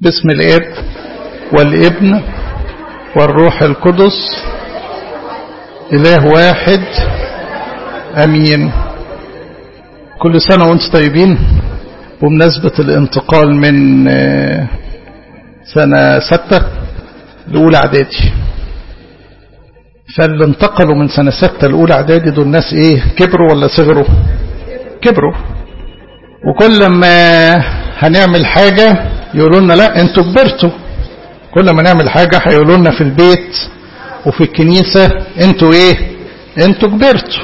باسم الاب والابن والروح القدس اله واحد امين كل سنة وانتم طيبين بمناسبة الانتقال من سنة ستة لأولى اعدادي فاللي انتقلوا من سنة ستة لأولى اعدادي دول الناس ايه كبروا ولا صغروا كبروا وكل ما هنعمل حاجة يقولوا لنا لا انتوا كبرتوا كل ما نعمل حاجة هيقولوا لنا في البيت وفي الكنيسة انتوا ايه انتوا كبرتوا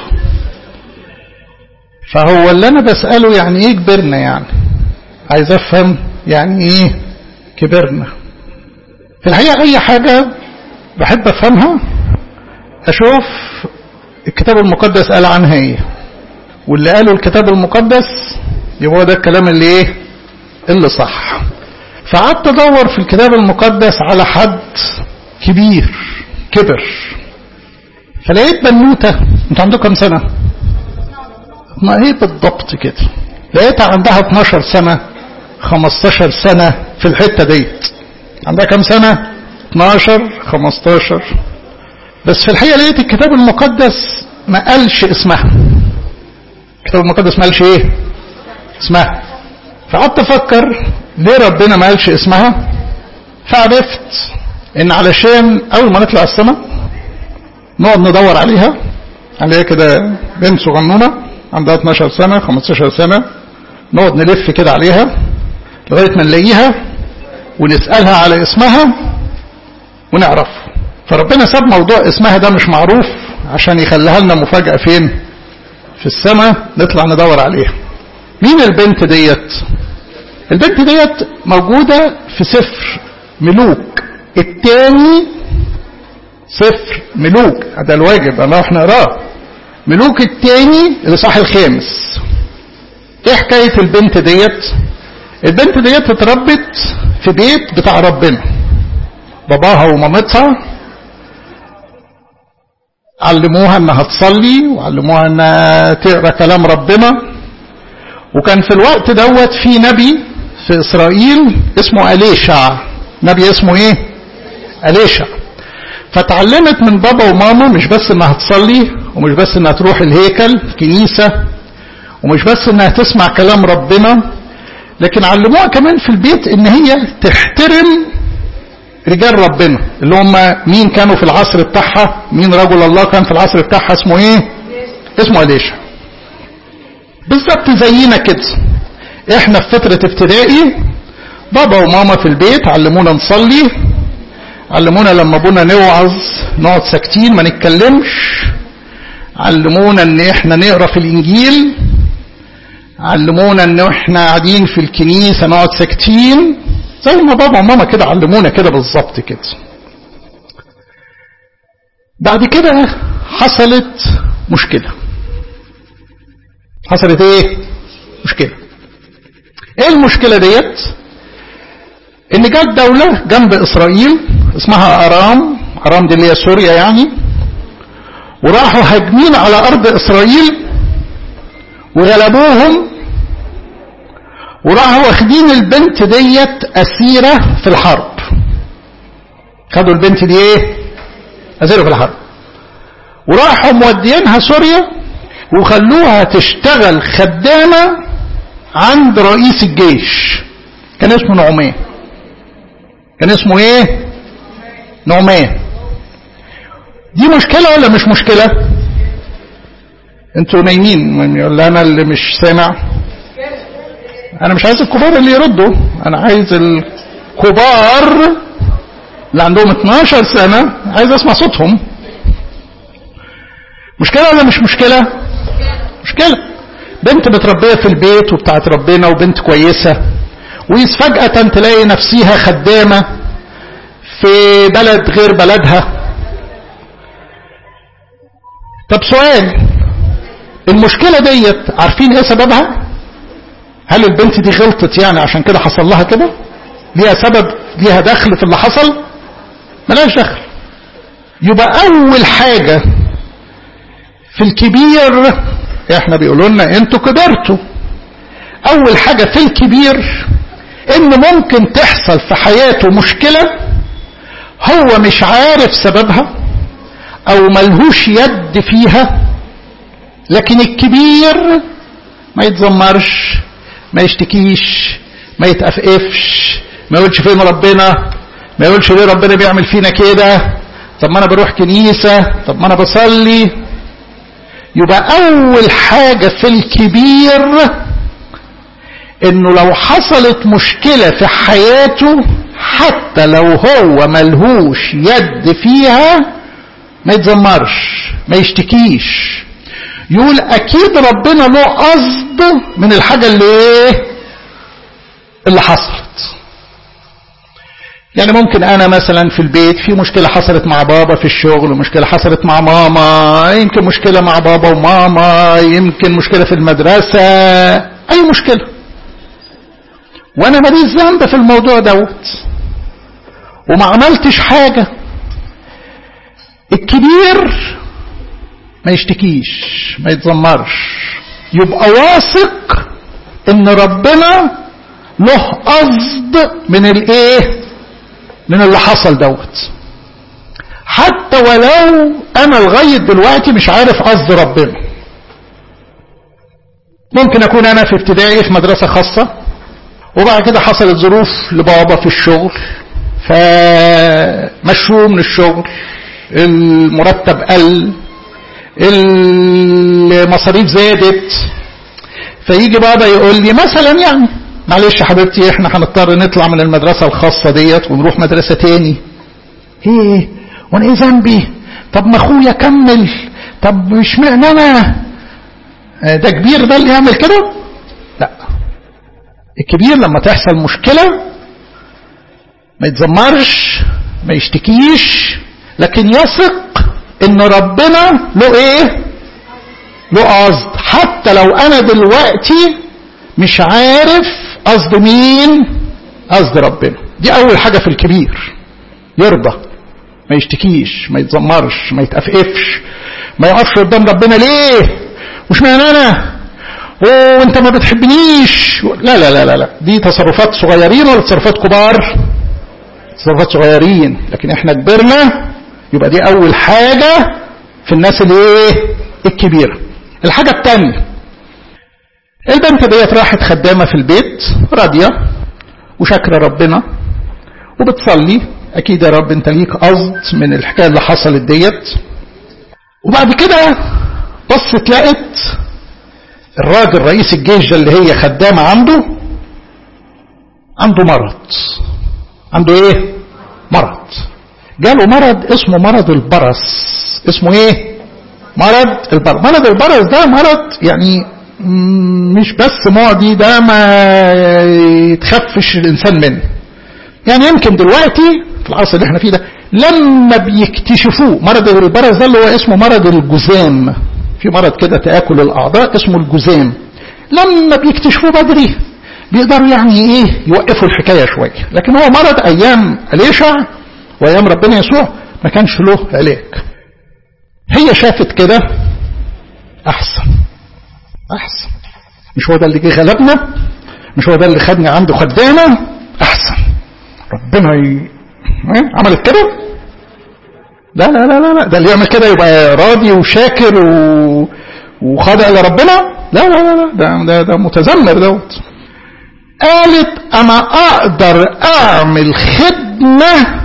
فهو اللي انا بسأله يعني ايه كبرنا يعني عايز افهم يعني ايه كبرنا في الحقيقة اي حاجة بحب افهمها اشوف الكتاب المقدس قال عنها ايه واللي قاله الكتاب المقدس يبقى هو ده الكلام اللي ايه اللي صح فقعدت ادور في الكتاب المقدس على حد كبير كبر فلقيت بنوته انت عندكم كام سنه ما هي بالضبط كده لقيتها عندها 12 سنه 15 سنه في الحته ديت عندها كام سنه 12 15 بس في الحقيقه لقيت الكتاب المقدس ما قالش اسمها الكتاب المقدس ما قالش ايه اسمها فقعدت افكر ليه ربنا ما قالش اسمها فعرفت ان علشان اول ما نطلع السماء نقعد ندور عليها عليها كده بنت صغنونه عندها 12 سنه 15 سنه نقعد نلف كده عليها لغايه ما نلاقيها ونسالها على اسمها ونعرف فربنا ساب موضوع اسمها ده مش معروف عشان يخليها لنا مفاجاه فين في السماء نطلع ندور عليها مين البنت ديت البنت ديت موجودة في سفر ملوك الثاني سفر ملوك ده الواجب الله احنا نقراه ملوك الثاني الاصحاح الخامس ايه حكاية البنت ديت البنت ديت اتربت في بيت بتاع ربنا باباها ومامتها علموها انها تصلي وعلموها انها تقرا كلام ربنا وكان في الوقت دوت في نبي في اسرائيل اسمه اليشع نبي اسمه ايه اليشع فتعلمت من بابا وماما مش بس انها تصلي ومش بس انها تروح الهيكل الكنيسة ومش بس انها تسمع كلام ربنا لكن علموها كمان في البيت ان هي تحترم رجال ربنا اللي هم مين كانوا في العصر بتاعها مين رجل الله كان في العصر بتاعها اسمه ايه اسمه اليشع بالظبط زينا كده احنا في فترة ابتدائي بابا وماما في البيت علمونا نصلي علمونا لما ابونا نوعظ نقعد ساكتين ما نتكلمش علمونا ان احنا نقرا في الانجيل علمونا ان احنا قاعدين في الكنيسة نقعد ساكتين زي ما بابا وماما كده علمونا كده بالظبط كده بعد كده حصلت مشكله حصلت ايه مشكلة ايه المشكلة ديت ان جت دولة جنب اسرائيل اسمها ارام ارام دي اللي هي سوريا يعني وراحوا هاجمين على ارض اسرائيل وغلبوهم وراحوا واخدين البنت ديت اسيرة في الحرب خدوا البنت دي ايه اسيرة في الحرب وراحوا مودينها سوريا وخلوها تشتغل خدامة عند رئيس الجيش كان اسمه نعمان كان اسمه ايه نعمان دي مشكلة ولا مش مشكلة انتوا نايمين ولا انا اللي مش سامع انا مش عايز الكبار اللي يردوا انا عايز الكبار اللي عندهم 12 سنة عايز اسمع صوتهم مشكلة ولا مش مشكلة مشكلة بنت متربية في البيت وبتاعت ربنا وبنت كويسة وفجأة تلاقي نفسيها خدامة في بلد غير بلدها طب سؤال المشكلة ديت عارفين ايه سببها هل البنت دي غلطت يعني عشان كده حصل لها كده ليها سبب ليها دخل في اللي حصل ملاش دخل يبقى اول حاجة في الكبير احنا بيقولوا لنا انتوا كبرتوا اول حاجة في الكبير ان ممكن تحصل في حياته مشكلة هو مش عارف سببها او ملهوش يد فيها لكن الكبير ما يتذمرش ما يشتكيش ما يتأفقفش ما يقولش فين ربنا ما يقولش ليه ربنا بيعمل فينا كده طب ما انا بروح كنيسة طب ما انا بصلي يبقى اول حاجة في الكبير انه لو حصلت مشكلة في حياته حتى لو هو ملهوش يد فيها ما يتذمرش ما يشتكيش يقول اكيد ربنا له قصد من الحاجة اللي ايه اللي حصلت يعني ممكن انا مثلا في البيت في مشكلة حصلت مع بابا في الشغل ومشكلة حصلت مع ماما يمكن مشكلة مع بابا وماما يمكن مشكلة في المدرسة اي مشكلة وانا ماليش ذنب في الموضوع دوت وما عملتش حاجة الكبير ما يشتكيش ما يتذمرش يبقى واثق ان ربنا له قصد من الايه من اللي حصل دوت حتى ولو انا لغايه دلوقتي مش عارف قصد ربنا ممكن اكون انا في ابتدائي في مدرسه خاصه وبعد كده حصلت ظروف لبابا في الشغل فمشوه من الشغل المرتب قل المصاريف زادت فيجي بابا يقول لي مثلا يعني معلش يا حبيبتي احنا هنضطر نطلع من المدرسة الخاصة ديت ونروح مدرسة تاني ايه وانا ايه ذنبي طب ما اخويا كمل طب مش معنى انا ده كبير ده اللي يعمل كده لا الكبير لما تحصل مشكلة ما يتذمرش ما يشتكيش لكن يثق ان ربنا له ايه له قصد حتى لو انا دلوقتي مش عارف قصد مين قصد ربنا دي اول حاجة في الكبير يرضى ما يشتكيش ما يتذمرش ما يتأفقفش ما يقفش قدام ربنا ليه مش معنى انا وانت ما بتحبنيش لا لا لا لا لا دي تصرفات صغيرين ولا تصرفات كبار تصرفات صغيرين لكن احنا كبرنا يبقى دي اول حاجة في الناس اللي ايه الكبيرة الحاجة الثانية البنت ديت راحت خدامة في البيت راضية وشاكرة ربنا وبتصلي اكيد يا رب انت ليك قصد من الحكاية اللي حصلت ديت وبعد كده بصت لقت الراجل رئيس الجيش ده اللي هي خدامة عنده عنده مرض عنده ايه مرض جاله مرض اسمه مرض البرص اسمه ايه مرض البرص مرض البرص ده مرض يعني مش بس معدي ده ما يتخفش الانسان منه يعني يمكن دلوقتي في العصر اللي احنا فيه ده لما بيكتشفوه مرض البرص ده اللي هو اسمه مرض الجذام في مرض كده تآكل الأعضاء اسمه الجذام لما بيكتشفوه بدري بيقدروا يعني ايه يوقفوا الحكاية شوية لكن هو مرض أيام أليشع وأيام ربنا يسوع ما كانش له علاج هي شافت كده أحسن أحسن مش هو ده اللي جه غلبنا مش هو ده اللي خدني عنده خدامة أحسن ربنا ي... عملت كده لا لا لا لا ده اللي يعمل كده يبقى راضي وشاكر و... وخاضع لربنا لا لا لا لا ده ده, ده متذمر دوت قالت انا اقدر اعمل خدمة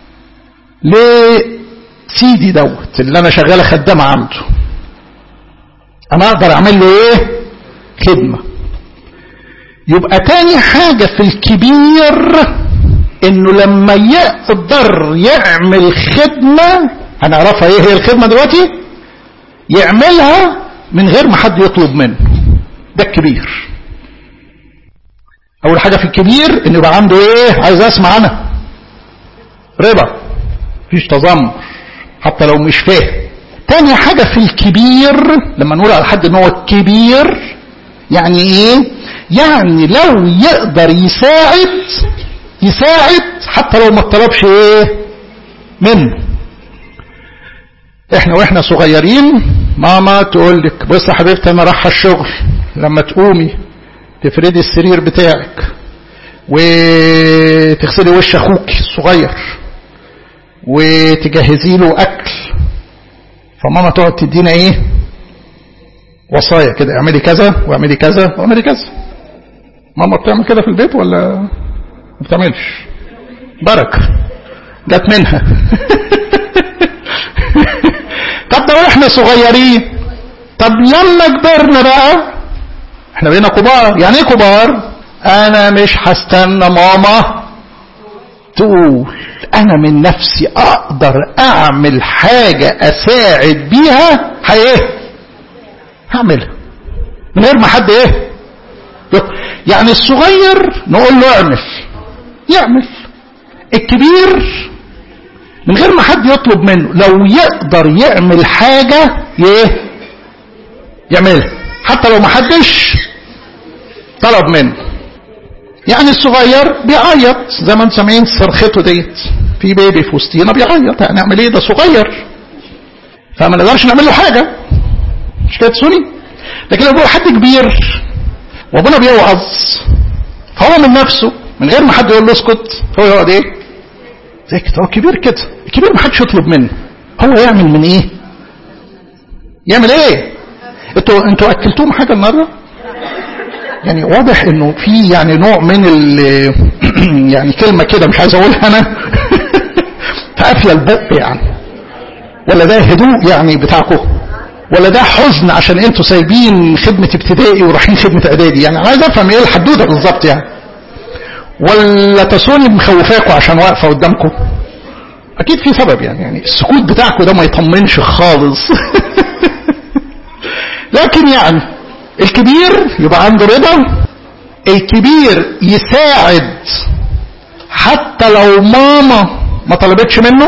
لسيدي دوت اللي انا شغالة خدامة عنده انا اقدر اعمل له ايه خدمة يبقى تاني حاجة في الكبير انه لما يقدر يعمل خدمة هنعرفها ايه هي الخدمة دلوقتي يعملها من غير ما حد يطلب منه ده الكبير اول حاجة في الكبير انه يبقى عنده ايه عايز اسمع انا رضا مفيش تذمر حتى لو مش فاهم تاني حاجة في الكبير لما نقول على حد ان هو الكبير يعني ايه يعني لو يقدر يساعد يساعد حتى لو ما طلبش ايه منه احنا واحنا صغيرين ماما تقول لك بص يا حبيبتي انا رايحه الشغل لما تقومي تفردي السرير بتاعك وتغسلي وش اخوك الصغير وتجهزي له اكل فماما تقعد تدينا ايه وصايا كده اعملي كذا واعملي كذا واعملي كذا ماما بتعمل كده في البيت ولا ما بتعملش بركه جت منها طب ده واحنا صغيرين طب لما كبرنا بقى احنا بقينا كبار يعني ايه كبار انا مش هستنى ماما تقول انا من نفسي اقدر اعمل حاجة اساعد بيها ايه هعملها من غير ما حد ايه يعني الصغير نقول له اعمل يعمل الكبير من غير ما حد يطلب منه لو يقدر يعمل حاجة ايه يعملها حتى لو ما حدش طلب منه يعني الصغير بيعيط زي ما انتم سامعين صرخته ديت في بيبي في وسطينا بيعيط هنعمل ايه ده صغير فما نقدرش نعمل له حاجه مش كده تسوني لكن لو حد كبير وابونا بيوعظ فهو من نفسه من غير ما حد يقول له اسكت هو يقعد ايه زي كده هو كبير كده الكبير ما حدش يطلب منه هو يعمل من ايه يعمل ايه انتوا انتوا اكلتوهم حاجه النهارده يعني واضح انه في يعني نوع من ال يعني كلمة كده مش عايز اقولها انا فقافلة البق يعني ولا ده هدوء يعني بتاعكم ولا ده حزن عشان انتوا سايبين خدمة ابتدائي ورايحين خدمة اعدادي يعني انا عايز افهم ايه الحدوتة بالظبط يعني ولا تسوني مخوفاكوا عشان واقفة قدامكم اكيد في سبب يعني يعني السكوت بتاعكم ده ما يطمنش خالص لكن يعني الكبير يبقى عنده رضا الكبير يساعد حتى لو ماما ما طلبتش منه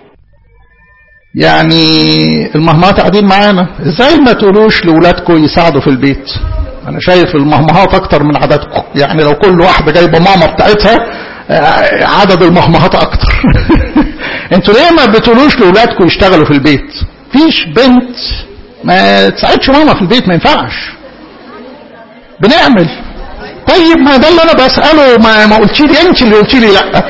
يعني المهمات قاعدين معانا ازاي ما تقولوش لاولادكم يساعدوا في البيت انا شايف المهمهات اكتر من عددكم يعني لو كل واحده جايبه ماما بتاعتها عدد المهمهات اكتر انتوا ليه ما بتقولوش لاولادكم يشتغلوا في البيت فيش بنت ما تساعدش ماما في البيت ما ينفعش بنعمل طيب ما ده اللي انا بساله ما ما قلتي لي انت اللي قلتي لي لا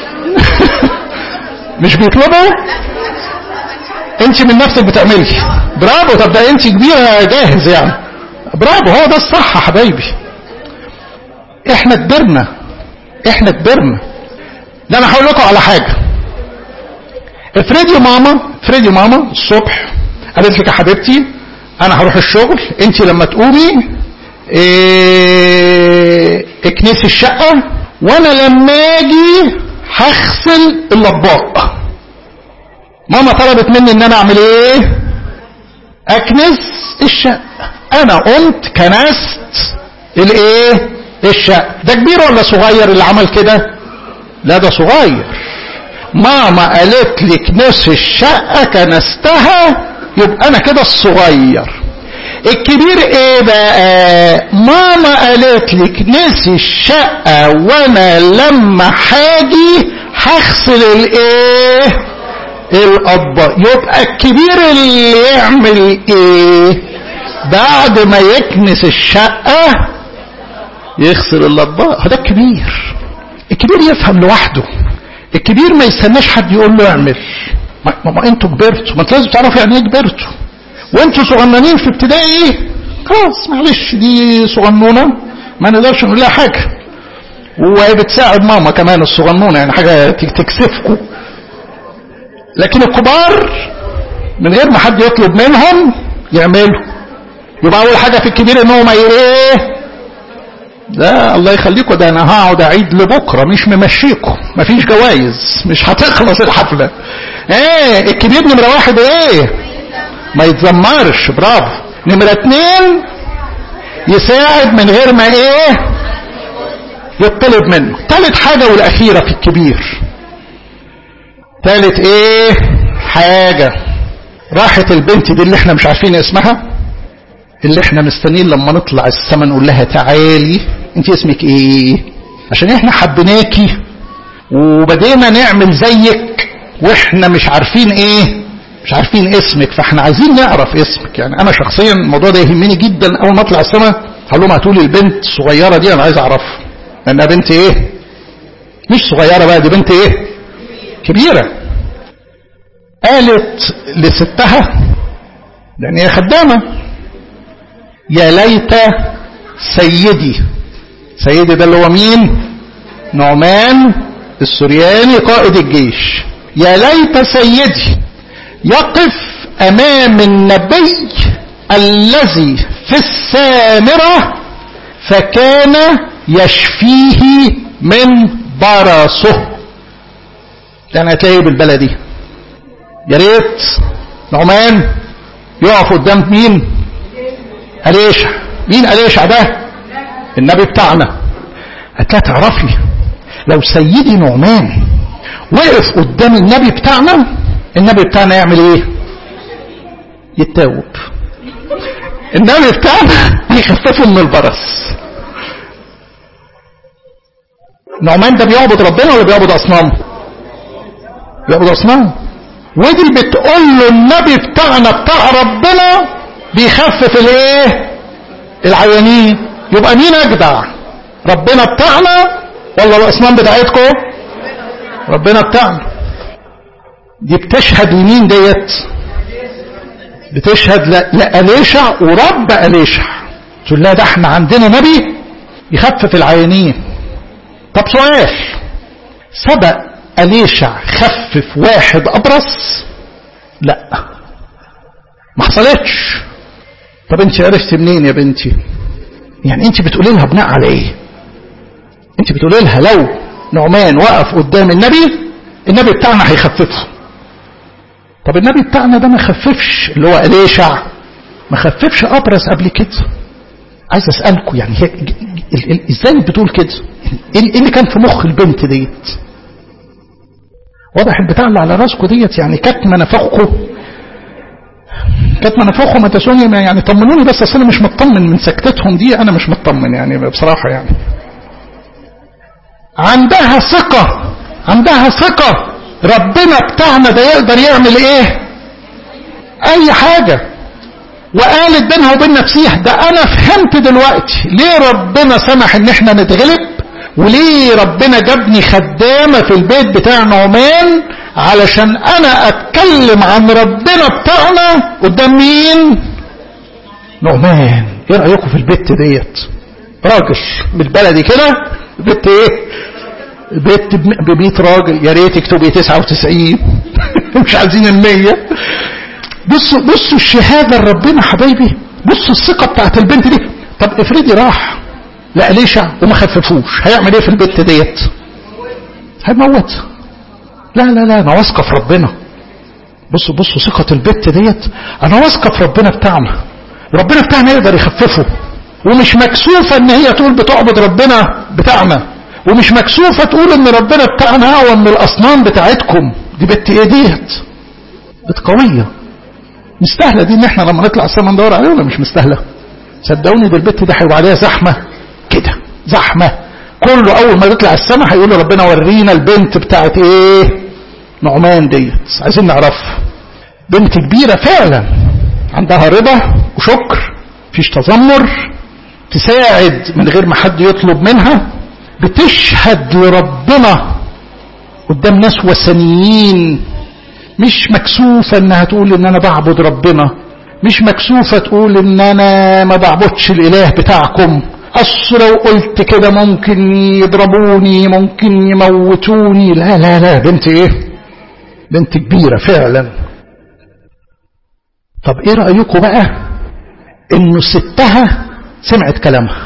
مش بيطلبوا انت من نفسك بتعملي برافو طب ده انت كبيره جاهز يعني برافو هو ده الصح يا حبايبي احنا كبرنا احنا كبرنا ده انا هقول لكم على حاجه افرضي ماما افرضي ماما الصبح قالت لك يا حبيبتي انا هروح الشغل انت لما تقومي إيه اكنسي الشقة وانا لما اجي هغسل الاطباق ماما طلبت مني ان انا اعمل ايه اكنس الشقة انا قمت كنست الايه الشقة ده كبير ولا صغير اللي عمل كده لا ده صغير ماما قالت لي كنس الشقة كنستها يبقى انا كده الصغير الكبير ايه بقى ماما قالت لي كنسي الشقة وانا لما حاجي هغسل الايه الاطباق يبقى الكبير اللي يعمل ايه بعد ما يكنس الشقة يغسل الاطباق ده الكبير الكبير يفهم لوحده الكبير ما يستناش حد يقول له اعمل ما, ما انتوا كبرتوا ما انتوا لازم تعرفوا يعني ايه كبرتوا وانتوا صغننين في ابتدائي خلاص معلش دي صغنونه ما نقدرش نقول لها حاجه وهي بتساعد ماما كمان الصغنونه يعني حاجه تكسفكم لكن الكبار من غير ما حد يطلب منهم يعملوا يبقى اول حاجه في الكبير ان هو ما ايه ده الله يخليكم ده انا هقعد اعيد لبكره مش ممشيكم مفيش جوايز مش هتخلص الحفله ايه الكبير نمره واحد ايه ما يتذمرش برافو نمرة اتنين يساعد من غير ما ايه يطلب منه تالت حاجة والاخيرة في الكبير تالت ايه حاجة راحت البنت دي اللي احنا مش عارفين اسمها اللي احنا مستنيين لما نطلع السما نقول لها تعالي انت اسمك ايه عشان احنا حبيناكي وبدينا نعمل زيك واحنا مش عارفين ايه مش عارفين اسمك فاحنا عايزين نعرف اسمك يعني انا شخصيا الموضوع ده يهمني جدا اول ما اطلع السما هقول لهم هاتوا لي البنت الصغيره دي انا عايز اعرفها لانها بنت ايه مش صغيرة بقى دي بنت ايه كبيرة قالت لستها لان هي خدامة يا ليت سيدي سيدي ده اللي هو مين نعمان السرياني قائد الجيش يا ليت سيدي يقف امام النبي الذي في السامرة فكان يشفيه من برصه يعني هتلاقيه بالبلدي يا ريت نعمان يقف قدام مين أليشع مين أليشع ده النبي بتاعنا هتلاقي تعرفي لو سيدي نعمان وقف قدام النبي بتاعنا النبي بتاعنا يعمل ايه يتاوب النبي بتاعنا يخففه من البرص نعمان ده بيعبد ربنا ولا بيعبد اصنام بيعبد اصنام ودي بتقول له النبي بتاعنا بتاع ربنا بيخفف الايه العيانين يبقى مين اجدع ربنا بتاعنا ولا الاصنام بتاعتكم ربنا بتاعنا دي بتشهد لمين ديت بتشهد لأليشع ورب أليشع تقول لا ده احنا عندنا نبي يخفف العيانين طب سؤال سبق أليشع خفف واحد أبرص لا ما حصلتش طب انت عرفت منين يا بنتي يعني انت بتقولي لها بناء على ايه انت بتقولي لها لو نعمان وقف قدام النبي النبي بتاعنا هيخففه طب النبي بتاعنا ده ما خففش اللي هو أليشع ما خففش أبرص قبل كده عايز أسألكم يعني هي ازاي بتقول كده ايه اللي كان في مخ البنت ديت واضح البتاع اللي على راسكم ديت يعني كتمه نفخكم كتمه نفخكم ما تسوني يعني طمنوني بس اصل انا مش مطمن من سكتتهم دي انا مش مطمن يعني بصراحه يعني عندها ثقه عندها ثقه ربنا بتاعنا ده يقدر يعمل ايه اي حاجه وقالت بينها وبين نفسها ده انا فهمت دلوقتي ليه ربنا سمح ان احنا نتغلب وليه ربنا جابني خدامة في البيت بتاع نعمان علشان انا اتكلم عن ربنا بتاعنا قدام مين نعمان ايه رأيكم في البيت ديت راجل بالبلدي كده بيت ايه بيت ببيت راجل يا ريت اكتبي 99 مش عايزين المية بصوا بصوا الشهادة لربنا حبايبي بصوا الثقة بتاعت البنت دي طب افرضي راح لأليشع وما خففوش هيعمل ايه في البت ديت هيموت لا لا لا انا واثقه في ربنا بصوا بصوا ثقة البت ديت انا واثقه في ربنا بتاعنا ربنا بتاعنا يقدر يخففه ومش مكسوفة ان هي تقول بتعبد ربنا بتاعنا ومش مكسوفة تقول ان ربنا بتاعنا اقوى من الاصنام بتاعتكم دي بت ايه ديت بت قوية مستاهلة دي ان احنا لما نطلع السما ندور عليها ولا مش مستاهلة صدقوني ده البت ده هيبقى عليها زحمة كده زحمة كله اول ما يطلع السما هيقول له ربنا ورينا البنت بتاعت ايه نعمان ديت عايزين نعرفها بنت كبيرة فعلا عندها رضا وشكر فيش تذمر تساعد من غير ما حد يطلب منها بتشهد لربنا قدام ناس وثنيين مش مكسوفة انها تقول ان انا بعبد ربنا مش مكسوفة تقول ان انا ما بعبدش الاله بتاعكم اصل لو قلت كده ممكن يضربوني ممكن يموتوني لا لا لا بنت ايه بنت كبيرة فعلا طب ايه رأيكم بقى انه ستها سمعت كلامها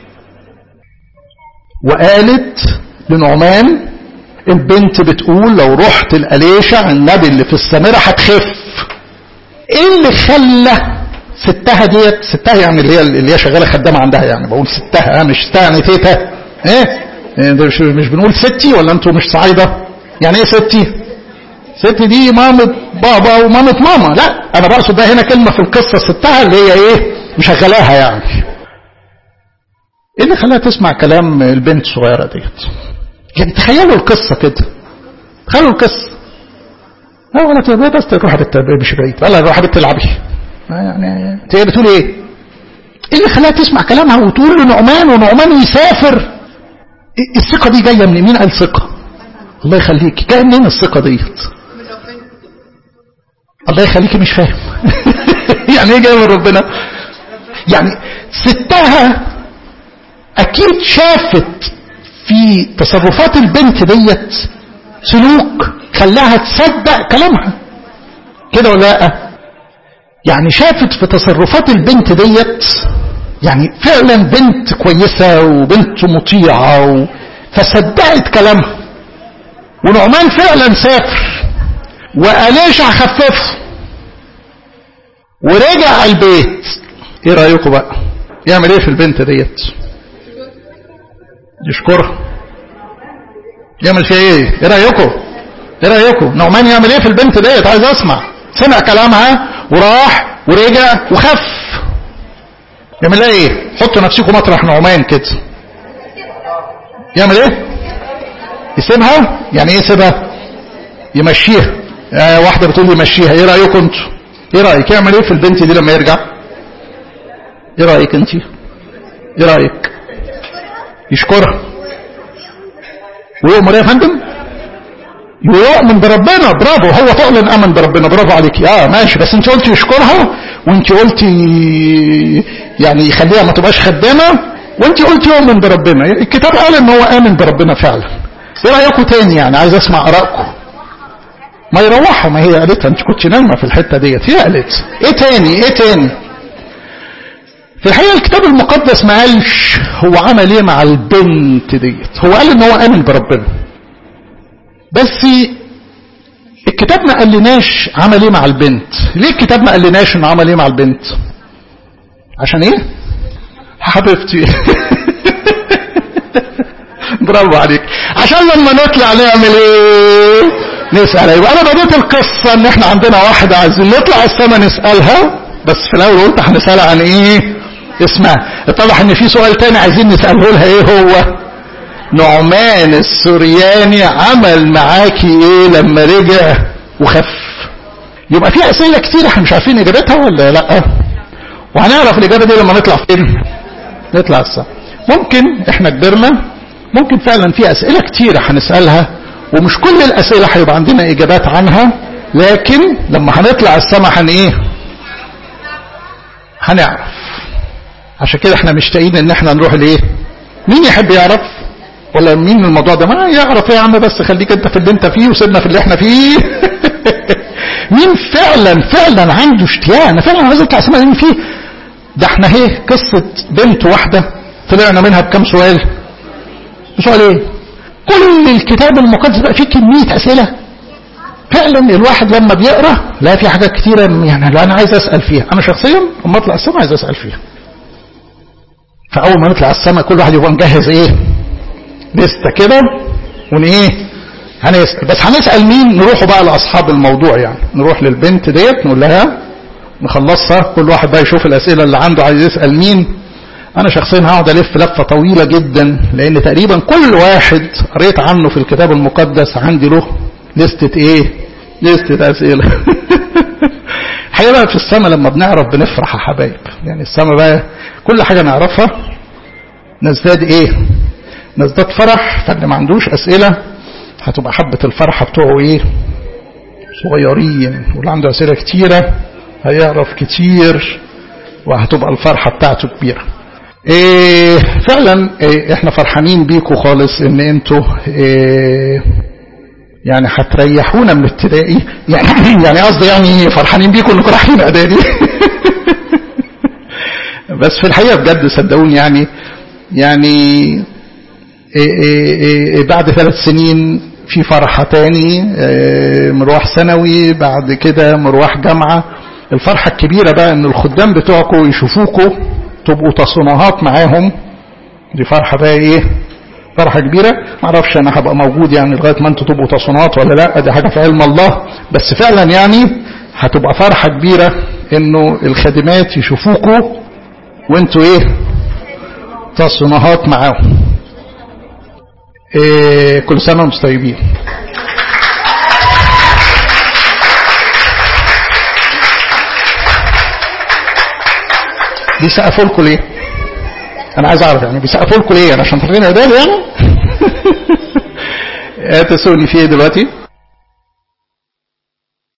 وقالت لنعمان البنت بتقول لو رحت الأليشع النبي اللي في السامرة هتخف ايه اللي خلى ستها ديت ستها يعني اللي هي اللي هي شغاله خدامه عندها يعني بقول ستها مش ستها يعني تيتا ايه مش مش بنقول ستي ولا انتوا مش صعايده يعني ايه ستي ستي دي مامة بابا ومامة ماما لا انا بقصد ده هنا كلمه في القصه ستها اللي هي ايه مشغلاها يعني ايه اللي خلاها تسمع كلام البنت الصغيره ديت يعني تخيلوا القصه كده تخيلوا القصه لا ولا تبقى بس تروح مش بعيد ولا روح تلعبي يعني انت ايه بتقول ايه؟ ايه اللي خلاها تسمع كلامها وتقول له نعمان ونعمان يسافر الثقة دي جاية من مين قال ثقة الله يخليك جاية منين الثقة ديت الله يخليكي مش فاهم يعني ايه جاي من ربنا يعني ستها اكيد شافت في تصرفات البنت ديت سلوك خلاها تصدق كلامها كده ولا لا يعني شافت في تصرفات البنت ديت يعني فعلا بنت كويسة وبنت مطيعة و... فصدقت كلامها ونعمان فعلا سافر وأليشع خففه ورجع البيت ايه رأيكم بقى يعمل ايه في البنت ديت يشكرها يعمل فيها ايه ايه رأيكم ايه رأيكم نعمان يعمل ايه في البنت ديت عايز اسمع سمع كلامها وراح ورجع وخف يعمل لها ايه حطوا نفسكم مطرح نعمان كده يعمل ايه يسيبها يعني ايه يسيبها يمشيها آه واحدة بتقول يمشيها ايه رأيكم انتوا ايه رأيك يعمل ايه في البنت دي لما يرجع ايه رأيك انت ايه رأيك يشكرها ويؤمر يا فندم ويؤمن بربنا برافو هو فعلا امن بربنا برافو عليك اه ماشي بس انت قلتي يشكرها وانت قلتي يعني يخليها ما تبقاش خدامه وانت قلتي يؤمن بربنا الكتاب قال ان هو امن بربنا فعلا ايه رايكم تاني يعني عايز اسمع ارائكم ما يروحها ما هي قالتها انت كنت نايمه في الحته ديت هي قالت ايه تاني ايه تاني في الحقيقه الكتاب المقدس ما قالش هو عمل ايه مع البنت ديت هو قال ان هو امن بربنا بس الكتاب ما قالناش عمل ايه مع البنت ليه الكتاب ما قالناش انه عمل ايه مع البنت عشان ايه حبيبتي برافو عليك عشان لما نطلع نعمل ايه نسأل يبقى انا بديت القصة ان احنا عندنا واحدة عايزين نطلع السما نسألها بس في الاول قلت هنسألها عن ايه اسمها اتضح ان في سؤال تاني عايزين نسأله لها ايه هو نعمان السورياني عمل معاكي ايه لما رجع وخف يبقى في اسئلة كتير احنا مش عارفين اجابتها ولا لا وهنعرف الاجابة دي لما نطلع فين نطلع السما ممكن احنا كبرنا ممكن فعلا في اسئلة كتيرة هنسألها ومش كل الاسئلة هيبقى عندنا اجابات عنها لكن لما هنطلع السما هن ايه هنعرف عشان كده احنا مشتاقين ان احنا نروح لايه مين يحب يعرف ولا مين الموضوع ده ما يعرف يا عم بس خليك انت في اللي انت فيه وسيبنا في اللي احنا فيه مين فعلا فعلا عنده اشتياق انا فعلا عايز اطلع اسمع مين فيه ده احنا اهي قصه بنت واحده طلعنا منها بكام سؤال سؤال ايه كل الكتاب المقدس بقى فيه كميه اسئله فعلا الواحد لما بيقرا لا في حاجات كتيره يعني لا انا عايز اسال فيها انا شخصيا لما اطلع السما عايز اسال فيها فاول ما نطلع السما كل واحد يبقى مجهز ايه لسته كده ون ايه هنسال بس هنسال مين نروحوا بقى لاصحاب الموضوع يعني نروح للبنت ديت نقول لها نخلصها كل واحد بقى يشوف الاسئله اللي عنده عايز يسال مين انا شخصيا هقعد الف لفه طويله جدا لان تقريبا كل واحد قريت عنه في الكتاب المقدس عندي له لستة ايه لستة اسئله الحقيقه بقى في السماء لما بنعرف بنفرح يا حبايب يعني السماء بقى كل حاجه نعرفها نزداد ايه نزداد فرح فاللي ما عندوش اسئله هتبقى حبه الفرحه بتوعه ايه صغيرين واللي عنده اسئله كتيره هيعرف كتير وهتبقى الفرحه بتاعته كبيره إيه فعلا إيه احنا فرحانين بيكم خالص ان انتوا إيه يعني هتريحونا من ابتدائي يعني يعني قصدي يعني فرحانين بيكم انكم رايحين اعدادي بس في الحقيقه بجد صدقوني يعني يعني إيه إيه إيه بعد ثلاث سنين في فرحة تاني مروح ثانوي بعد كده مروح جامعة الفرحة الكبيرة بقى ان الخدام بتوعكم يشوفوكوا تبقوا تصنيعات معاهم دي فرحة بقى ايه فرحة كبيرة معرفش انا هبقى موجود يعني لغاية ما انتوا تبقوا تصنيعات ولا لا دي حاجة في علم الله بس فعلا يعني هتبقى فرحة كبيرة انه الخادمات يشوفوكوا وانتوا ايه تصنيعات معاهم إيه كل سنة وانتم طيبين بيسقفوا لكم ليه؟ انا عايز اعرف يعني بيسقفوا لكم ليه؟ عشان فاكرين عدال يعني؟ هتسوني في ايه دلوقتي